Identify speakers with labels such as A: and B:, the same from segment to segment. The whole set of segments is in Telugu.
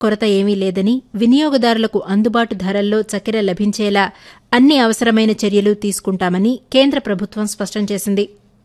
A: కొరత ఏమీ లేదని వినియోగదారులకు అందుబాటు ధరల్లో చక్కెర లభించేలా అన్ని అవసరమైన చర్యలు తీసుకుంటామని కేంద్ర ప్రభుత్వం స్పష్టం చేసింది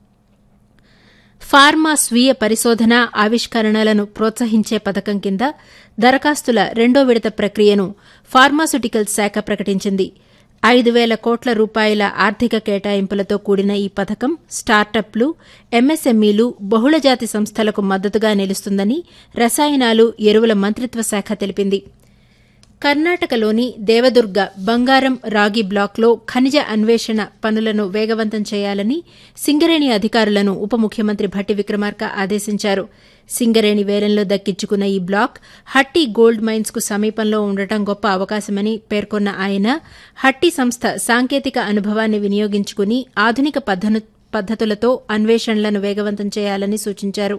A: ఫార్మా స్వీయ పరిశోధన ఆవిష్కరణలను ప్రోత్సహించే పథకం కింద దరఖాస్తుల రెండో విడత ప్రక్రియను ఫార్మాస్యూటికల్స్ శాఖ ప్రకటించింది ఐదు వేల కోట్ల రూపాయల ఆర్థిక కేటాయింపులతో కూడిన ఈ పథకం స్టార్టప్లు ఎంఎస్ఎంఈలు బహుళజాతి సంస్థలకు మద్దతుగా నిలుస్తుందని రసాయనాలు ఎరువుల మంత్రిత్వ శాఖ తెలిపింది కర్ణాటకలోని దేవదుర్గ బంగారం రాగి బ్లాక్లో ఖనిజ అన్వేషణ పనులను వేగవంతం చేయాలని సింగరేణి అధికారులను ఉప ముఖ్యమంత్రి భట్టి విక్రమార్క ఆదేశించారు సింగరేణి వేలంలో దక్కించుకున్న ఈ బ్లాక్ హట్టి గోల్డ్ మైన్స్ కు సమీపంలో ఉండటం గొప్ప అవకాశమని పేర్కొన్న ఆయన హట్టి సంస్థ సాంకేతిక అనుభవాన్ని వినియోగించుకుని ఆధునిక పద్దతులతో అన్వేషణలను వేగవంతం చేయాలని సూచించారు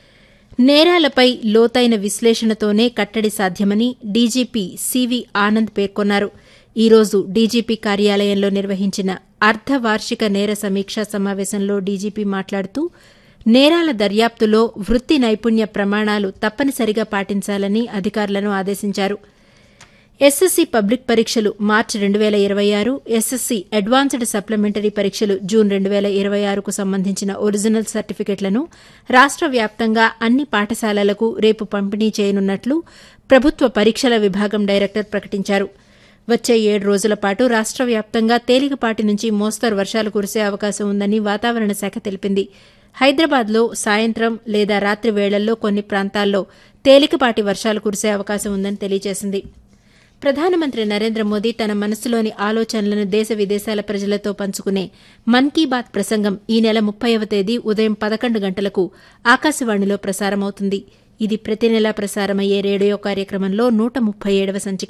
A: నేరాలపై లోతైన విశ్లేషణతోనే కట్టడి సాధ్యమని డీజీపీ సివి ఆనంద్ పేర్కొన్నారు ఈ రోజు డీజీపీ కార్యాలయంలో నిర్వహించిన అర్ధవార్షిక నేర సమీక్షా సమావేశంలో డీజీపీ మాట్లాడుతూ నేరాల దర్యాప్తులో వృత్తి నైపుణ్య ప్రమాణాలు తప్పనిసరిగా పాటించాలని అధికారులను ఆదేశించారు ఎస్ఎస్సీ పబ్లిక్ పరీక్షలు మార్చి రెండు వేల ఇరవై ఆరు ఎస్ఎస్సీ అడ్వాన్స్డ్ సప్లిమెంటరీ పరీక్షలు జూన్ రెండు వేల ఇరవై ఆరుకు సంబంధించిన ఒరిజినల్ సర్టిఫికెట్లను రాష్ట వ్యాప్తంగా అన్ని పాఠశాలలకు రేపు పంపిణీ చేయనున్నట్లు ప్రభుత్వ పరీక్షల విభాగం డైరెక్టర్ ప్రకటించారు వచ్చే ఏడు రోజుల పాటు రాష్ట వ్యాప్తంగా తేలికపాటి నుంచి మోస్తరు వర్షాలు కురిసే అవకాశం ఉందని వాతావరణ శాఖ తెలిపింది హైదరాబాద్లో సాయంత్రం లేదా రాత్రి వేళల్లో కొన్ని ప్రాంతాల్లో తేలికపాటి వర్షాలు కురిసే అవకాశం ఉందని తెలియజేసింది ప్రధానమంత్రి నరేంద్ర మోదీ తన మనసులోని ఆలోచనలను దేశ విదేశాల ప్రజలతో పంచుకునే మన్ కీ బాత్ ప్రసంగం ఈ నెల ముప్పైవ తేదీ ఉదయం పదకొండు గంటలకు ఆకాశవాణిలో ప్రసారమవుతుంది ఇది ప్రతి నెలా ప్రసారమయ్యే రేడియో కార్యక్రమంలో నూట ముప్పై ఏడవ సంచిక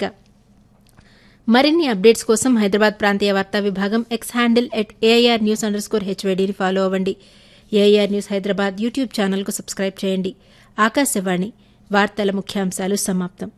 A: మరిన్ని అప్డేట్స్ కోసం హైదరాబాద్ ప్రాంతీయ వార్తా విభాగం X handle at AIR news under score హెచ్వైడీని ఫాలో అవ్వండి ఏఐఆర్ న్యూస్ హైదరాబాద్ యూట్యూబ్ ఛానల్కు సబ్స్క్రైబ్ చేయండి ఆకాశవాణి వార్తల ముఖ్యాంశాలు సమాప్తం